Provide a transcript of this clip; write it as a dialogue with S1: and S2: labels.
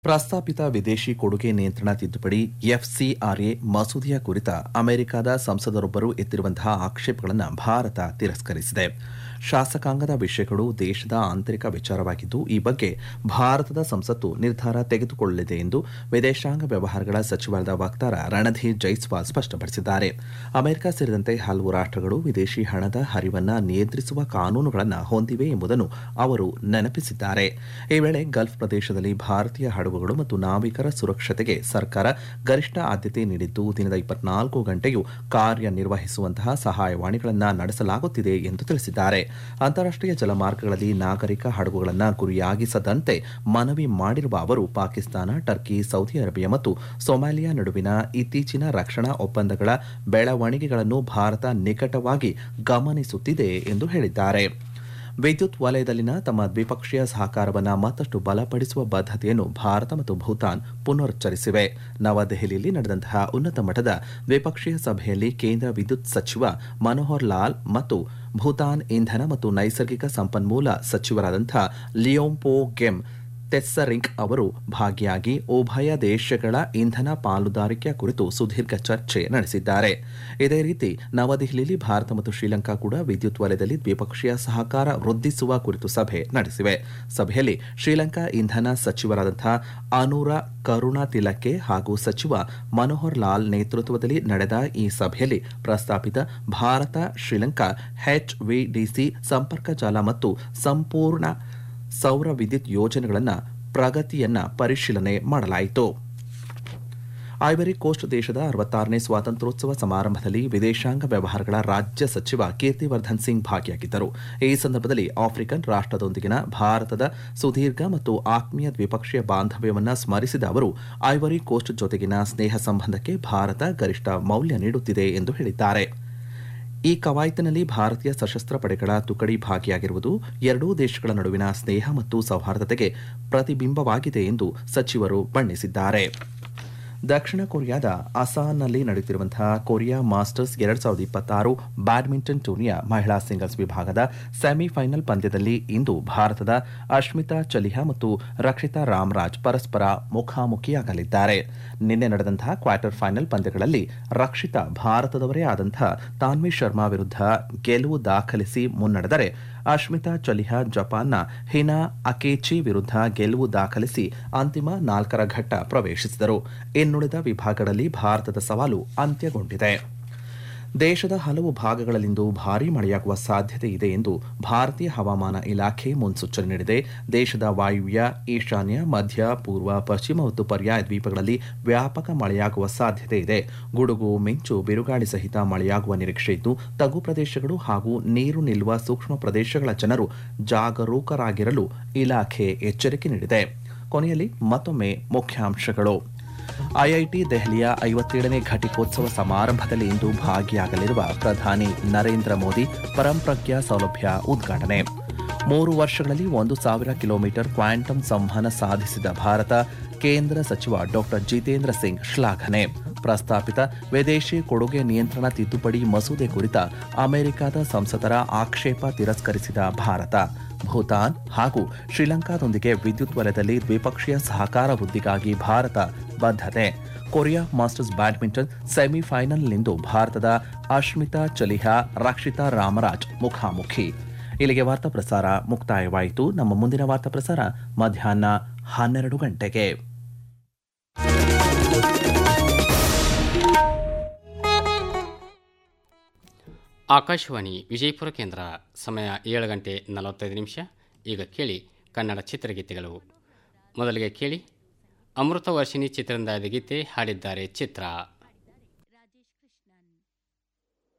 S1: ಪ್ರಸ್ತಾಪಿತ ವಿದೇಶಿ ಕೊಡುಗೆ ನಿಯಂತ್ರಣ ತಿದ್ದುಪಡಿ ಎಫ್ಸಿಆರ್ಎ ಮಸೂದೆಯ ಕುರಿತ ಅಮೆರಿಕದ ಸಂಸದರೊಬ್ಬರು ಎತ್ತಿರುವಂತಹ ಆಕ್ಷೇಪಗಳನ್ನು ಭಾರತ ತಿರಸ್ಕರಿಸಿದೆ ಶಾಸಕಾಂಗದ ವಿಷಯಗಳು ದೇಶದ ಆಂತರಿಕ ವಿಚಾರವಾಗಿದ್ದು ಈ ಬಗ್ಗೆ ಭಾರತದ ಸಂಸತ್ತು ನಿರ್ಧಾರ ತೆಗೆದುಕೊಳ್ಳಲಿದೆ ಎಂದು ವಿದೇಶಾಂಗ ವ್ಯವಹಾರಗಳ ಸಚಿವಾಲಯದ ವಕ್ತಾರ ರಣಧೀರ್ ಜೈಸ್ವಾಲ್ ಸ್ಪಷ್ಟಪಡಿಸಿದ್ದಾರೆ ಅಮೆರಿಕ ಸೇರಿದಂತೆ ಹಲವು ರಾಷ್ಟಗಳು ವಿದೇಶಿ ಹಣದ ಹರಿವನ್ನು ನಿಯಂತ್ರಿಸುವ ಕಾನೂನುಗಳನ್ನು ಹೊಂದಿವೆ ಎಂಬುದನ್ನು ಅವರು ನೆನಪಿಸಿದ್ದಾರೆ ಈ ವೇಳೆ ಗಲ್ಫ್ ಪ್ರದೇಶದಲ್ಲಿ ಭಾರತೀಯ ಹಡಗುಗಳು ಮತ್ತು ನಾವಿಕರ ಸುರಕ್ಷತೆಗೆ ಸರ್ಕಾರ ಗರಿಷ್ಠ ಆದ್ಯತೆ ನೀಡಿದ್ದು ದಿನದ ಇಪ್ಪತ್ನಾಲ್ಕು ಗಂಟೆಯೂ ಕಾರ್ಯನಿರ್ವಹಿಸುವಂತಹ ಸಹಾಯವಾಣಿಗಳನ್ನು ನಡೆಸಲಾಗುತ್ತಿದೆ ಎಂದು ತಿಳಿಸಿದ್ದಾರೆ ಅಂತಾರಾಷ್ಟೀಯ ಜಲಮಾರ್ಗಗಳಲ್ಲಿ ನಾಗರಿಕ ಹಡಗುಗಳನ್ನು ಗುರಿಯಾಗಿಸದಂತೆ ಮನವಿ ಮಾಡಿರುವ ಅವರು ಪಾಕಿಸ್ತಾನ ಟರ್ಕಿ ಸೌದಿ ಅರೇಬಿಯಾ ಮತ್ತು ಸೊಮಾಲಿಯಾ ನಡುವಿನ ಇತ್ತೀಚಿನ ರಕ್ಷಣಾ ಒಪ್ಪಂದಗಳ ಬೆಳವಣಿಗೆಗಳನ್ನು ಭಾರತ ನಿಕಟವಾಗಿ ಗಮನಿಸುತ್ತಿದೆ ಎಂದು ಹೇಳಿದ್ದಾರೆ ವಿದ್ಯುತ್ ವಲಯದಲ್ಲಿನ ತಮ್ಮ ದ್ವಿಪಕ್ಷೀಯ ಸಹಕಾರವನ್ನು ಮತ್ತಷ್ಟು ಬಲಪಡಿಸುವ ಬದ್ಧತೆಯನ್ನು ಭಾರತ ಮತ್ತು ಭೂತಾನ್ ಪುನರುಚ್ಚರಿಸಿವೆ ನವದೆಹಲಿಯಲ್ಲಿ ನಡೆದಂತಹ ಉನ್ನತ ಮಟ್ಟದ ದ್ವಿಪಕ್ಷೀಯ ಸಭೆಯಲ್ಲಿ ಕೇಂದ್ರ ವಿದ್ಯುತ್ ಸಚಿವ ಮನೋಹರ್ ಲಾಲ್ ಮತ್ತು ಭೂತಾನ್ ಇಂಧನ ಮತ್ತು ನೈಸರ್ಗಿಕ ಸಂಪನ್ಮೂಲ ಸಚಿವರಾದಂಥ ಲಿಯೋಂಪೋ ಗೆಮ್ ತೆಸ್ಸರಿಂಗ್ ಅವರು ಭಾಗಿಯಾಗಿ ಉಭಯ ದೇಶಗಳ ಇಂಧನ ಪಾಲುದಾರಿಕೆಯ ಕುರಿತು ಸುದೀರ್ಘ ಚರ್ಚೆ ನಡೆಸಿದ್ದಾರೆ ಇದೇ ರೀತಿ ನವದೆಹಲಿಯಲ್ಲಿ ಭಾರತ ಮತ್ತು ಶ್ರೀಲಂಕಾ ಕೂಡ ವಿದ್ಯುತ್ ವಲಯದಲ್ಲಿ ದ್ವಿಪಕ್ಷೀಯ ಸಹಕಾರ ವೃದ್ಧಿಸುವ ಕುರಿತು ಸಭೆ ನಡೆಸಿವೆ ಸಭೆಯಲ್ಲಿ ಶ್ರೀಲಂಕಾ ಇಂಧನ ಸಚಿವರಾದಂತಹ ಅನೂರ ಕರುಣಾ ತಿಲಕ್ಕೆ ಹಾಗೂ ಸಚಿವ ಮನೋಹರ್ ಲಾಲ್ ನೇತೃತ್ವದಲ್ಲಿ ನಡೆದ ಈ ಸಭೆಯಲ್ಲಿ ಪ್ರಸ್ತಾಪಿತ ಭಾರತ ಶ್ರೀಲಂಕಾ ಎಚ್ವಿಡಿಸಿ ಸಂಪರ್ಕ ಜಾಲ ಮತ್ತು ಸಂಪೂರ್ಣ ಸೌರ ವಿದ್ಯುತ್ ಯೋಜನೆಗಳನ್ನು ಪ್ರಗತಿಯನ್ನ ಪರಿಶೀಲನೆ ಮಾಡಲಾಯಿತು ಐವರಿ ಕೋಸ್ಟ್ ದೇಶದ ಅರವತ್ತಾರನೇ ಸ್ವಾತಂತ್ರ್ಯೋತ್ಸವ ಸಮಾರಂಭದಲ್ಲಿ ವಿದೇಶಾಂಗ ವ್ಯವಹಾರಗಳ ರಾಜ್ಯ ಸಚಿವ ಕೀರ್ತಿವರ್ಧನ್ ಸಿಂಗ್ ಭಾಗಿಯಾಗಿದ್ದರು ಈ ಸಂದರ್ಭದಲ್ಲಿ ಆಫ್ರಿಕನ್ ರಾಷ್ಟದೊಂದಿಗಿನ ಭಾರತದ ಸುದೀರ್ಘ ಮತ್ತು ಆತ್ಮೀಯ ದ್ವಿಪಕ್ಷೀಯ ಬಾಂಧವ್ಯವನ್ನು ಸ್ಮರಿಸಿದ ಅವರು ಐವರಿ ಕೋಸ್ಟ್ ಜೊತೆಗಿನ ಸ್ನೇಹ ಸಂಬಂಧಕ್ಕೆ ಭಾರತ ಗರಿಷ್ಠ ಮೌಲ್ಯ ನೀಡುತ್ತಿದೆ ಎಂದು ಹೇಳಿದ್ದಾರೆ ಈ ಕವಾಯತಿನಲ್ಲಿ ಭಾರತೀಯ ಸಶಸ್ತ್ರ ಪಡೆಗಳ ತುಕಡಿ ಭಾಗಿಯಾಗಿರುವುದು ಎರಡೂ ದೇಶಗಳ ನಡುವಿನ ಸ್ನೇಹ ಮತ್ತು ಸೌಹಾರ್ದತೆಗೆ ಪ್ರತಿಬಿಂಬವಾಗಿದೆ ಎಂದು ಸಚಿವರು ಬಣ್ಣಿಸಿದ್ದಾರೆ ದಕ್ಷಿಣ ಕೊರಿಯಾದ ಅಸಾನ್ನಲ್ಲಿ ನಡೆಯುತ್ತಿರುವಂತಹ ಕೊರಿಯಾ ಮಾಸ್ಟರ್ಸ್ ಎರಡ್ ಸಾವಿರದ ಇಪ್ಪತ್ತಾರು ಬ್ಯಾಡ್ಮಿಂಟನ್ ಟೂರ್ನಿಯ ಮಹಿಳಾ ಸಿಂಗಲ್ಸ್ ವಿಭಾಗದ ಸೆಮಿಫೈನಲ್ ಪಂದ್ಯದಲ್ಲಿ ಇಂದು ಭಾರತದ ಅಶ್ಮಿತಾ ಚಲಿಹಾ ಮತ್ತು ರಕ್ಷಿತಾ ರಾಮರಾಜ್ ಪರಸ್ಪರ ಮುಖಾಮುಖಿಯಾಗಲಿದ್ದಾರೆ ನಿನ್ನೆ ನಡೆದಂತಹ ಕ್ವಾರ್ಟರ್ ಫೈನಲ್ ಪಂದ್ಯಗಳಲ್ಲಿ ರಕ್ಷಿತಾ ಭಾರತದವರೇ ಆದಂತಹ ತಾನ್ವಿ ಶರ್ಮಾ ವಿರುದ್ಧ ಗೆಲುವು ದಾಖಲಿಸಿ ಮುನ್ನಡೆದರೆ ಅಶ್ಮಿತಾ ಚಲಿಹಾ ಜಪಾನ್ನ ಹಿನಾ ಅಕೇಚಿ ವಿರುದ್ಧ ಗೆಲುವು ದಾಖಲಿಸಿ ಅಂತಿಮ ನಾಲ್ಕರ ಘಟ್ಟ ಪ್ರವೇಶಿಸಿದರು ಇನ್ನುಳಿದ ವಿಭಾಗಗಳಲ್ಲಿ ಭಾರತದ ಸವಾಲು ಅಂತ್ಯಗೊಂಡಿದೆ ದೇಶದ ಹಲವು ಭಾಗಗಳಲ್ಲಿಂದು ಭಾರೀ ಮಳೆಯಾಗುವ ಸಾಧ್ಯತೆ ಇದೆ ಎಂದು ಭಾರತೀಯ ಹವಾಮಾನ ಇಲಾಖೆ ಮುನ್ಸೂಚನೆ ನೀಡಿದೆ ದೇಶದ ವಾಯುವ್ಯ ಈಶಾನ್ಯ ಮಧ್ಯ ಪೂರ್ವ ಪಶ್ಚಿಮ ಮತ್ತು ಪರ್ಯಾಯ ದ್ವೀಪಗಳಲ್ಲಿ ವ್ಯಾಪಕ ಮಳೆಯಾಗುವ ಸಾಧ್ಯತೆ ಇದೆ ಗುಡುಗು ಮಿಂಚು ಬಿರುಗಾಳಿ ಸಹಿತ ಮಳೆಯಾಗುವ ನಿರೀಕ್ಷೆ ಇದ್ದು ತಗ್ಗು ಪ್ರದೇಶಗಳು ಹಾಗೂ ನೀರು ನಿಲ್ಲುವ ಸೂಕ್ಷ್ಮ ಪ್ರದೇಶಗಳ ಜನರು ಜಾಗರೂಕರಾಗಿರಲು ಇಲಾಖೆ ಎಚ್ಚರಿಕೆ ನೀಡಿದೆ ಕೊನೆಯಲ್ಲಿ ಮತ್ತೊಮ್ಮೆ ಮುಖ್ಯಾಂಶಗಳು ಐಐಟಿ ದೆಹಲಿಯ ಐವತ್ತೇಳನೇ ಘಟಿಕೋತ್ಸವ ಸಮಾರಂಭದಲ್ಲಿ ಇಂದು ಭಾಗಿಯಾಗಲಿರುವ ಪ್ರಧಾನಿ ನರೇಂದ್ರ ಮೋದಿ ಪರಂಪ್ರಜ್ಞಾ ಸೌಲಭ್ಯ ಉದ್ಘಾಟನೆ ಮೂರು ವರ್ಷಗಳಲ್ಲಿ ಒಂದು ಸಾವಿರ ಕಿಲೋಮೀಟರ್ ಕ್ವಾಂಟಮ್ ಸಂವಹನ ಸಾಧಿಸಿದ ಭಾರತ ಕೇಂದ್ರ ಸಚಿವ ಡಾಕ್ಟರ್ ಜಿತೇಂದ್ರ ಸಿಂಗ್ ಶ್ಲಾಘನೆ ಪ್ರಸ್ತಾಪಿತ ವಿದೇಶಿ ಕೊಡುಗೆ ನಿಯಂತ್ರಣ ತಿದ್ದುಪಡಿ ಮಸೂದೆ ಕುರಿತ ಅಮೆರಿಕದ ಸಂಸದರ ಆಕ್ಷೇಪ ತಿರಸ್ಕರಿಸಿದ ಭಾರತ ಭೂತಾನ್ ಹಾಗೂ ಶ್ರೀಲಂಕಾದೊಂದಿಗೆ ವಿದ್ಯುತ್ ವಲಯದಲ್ಲಿ ದ್ವಿಪಕ್ಷೀಯ ಸಹಕಾರ ವೃದ್ಧಿಗಾಗಿ ಭಾರತ ಬದ್ಧತೆ ಕೊರಿಯಾ ಮಾಸ್ಟರ್ಸ್ ಬ್ಯಾಡ್ಮಿಂಟನ್ ಸೆಮಿಫೈನಲ್ನಿಂದು ಭಾರತದ ಅಶ್ಮಿತಾ ಚಲಿಹಾ ರಕ್ಷಿತಾ ರಾಮರಾಜ್ ಮುಖಾಮುಖಿ ಇಲ್ಲಿಗೆ ವಾರ್ತಾ ಪ್ರಸಾರ ಮುಕ್ತಾಯವಾಯಿತು ನಮ್ಮ ಮುಂದಿನ ವಾರ್ತಾ ಪ್ರಸಾರ ಮಧ್ಯಾಹ್ನ ಹನ್ನೆರಡು ಗಂಟೆಗೆ
S2: ಆಕಾಶವಾಣಿ ವಿಜಯಪುರ ಕೇಂದ್ರ ಸಮಯ ಏಳು ಗಂಟೆ ನಲವತ್ತೈದು ನಿಮಿಷ ಈಗ ಕೇಳಿ ಕನ್ನಡ ಚಿತ್ರಗೀತೆಗಳು ಮೊದಲಿಗೆ ಕೇಳಿ ಅಮೃತ ವರ್ಷಿಣಿ ಚಿತ್ರದಿಂದ ಗೀತೆ ಹಾಡಿದ್ದಾರೆ ಚಿತ್ರ